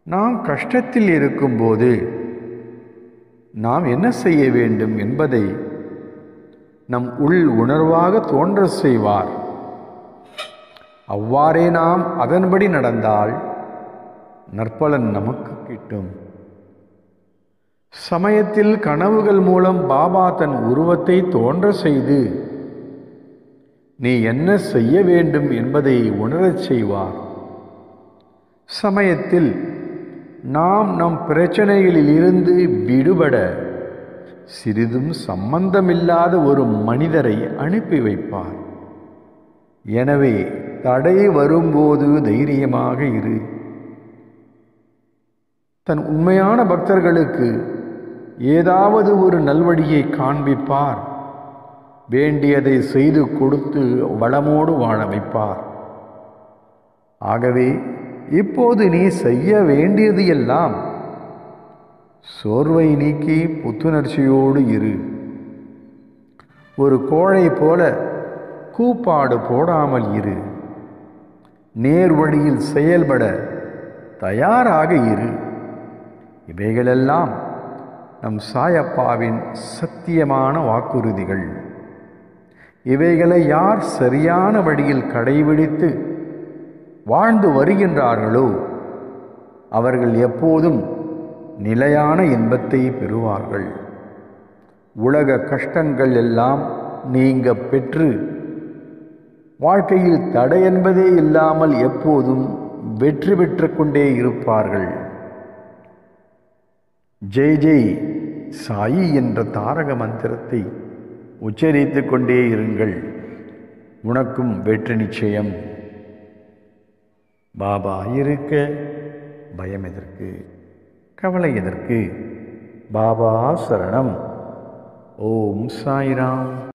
நாம் கஷ்டத்தில் இருக்கும்போது நாம் என்ன செய்ய வேண்டும் என்பதை நம் உள் உணர்வாக தோன்ற செய்வார் அவ்வாறே நாம் அதன்படி நடந்தால் நற்பலன் நமக்கு கிட்டும் சமயத்தில் கனவுகள் மூலம் பாபா தன் உருவத்தை தோன்ற செய்து நீ என்ன செய்ய வேண்டும் என்பதை உணரச் செய்வார் சமயத்தில் நாம் நம் பிரச்சனைகளில் இருந்து விடுபட சிறிதும் சம்பந்தமில்லாத ஒரு மனிதரை அனுப்பி வைப்பார் எனவே தடை வரும்போது தைரியமாக இரு தன் உண்மையான பக்தர்களுக்கு ஏதாவது ஒரு நல்வழியை காண்பிப்பார் வேண்டியதை செய்து கொடுத்து வளமோடு வாழ வைப்பார் ஆகவே இப்போது நீ செய்ய வேண்டியது எல்லாம் சோர்வை நீக்கி புத்துணர்ச்சியோடு இரு ஒரு கோழை போல கூப்பாடு போடாமல் இரு நேர் வழியில் செயல்பட தயாராக இரு இவைகளெல்லாம் நம் சாயப்பாவின் சத்தியமான வாக்குறுதிகள் இவைகளை யார் சரியான வழியில் கடைபிடித்து வாழ்ந்து வருகின்றார்களோ அவர்கள் எப்போதும் நிலையான இன்பத்தை பெறுவார்கள் உலக கஷ்டங்கள் எல்லாம் நீங்க பெற்று வாழ்க்கையில் தடை என்பதே இல்லாமல் எப்போதும் வெற்றி பெற்று கொண்டே இருப்பார்கள் ஜெய் ஜெய் சாயி என்ற தாரக மந்திரத்தை உச்சரித்து கொண்டே இருங்கள் உனக்கும் வெற்றி நிச்சயம் பாபா இருக்க பயம் எதற்கு கவலை எதற்கு பாபா சரணம் ஓம் சாய்ராம்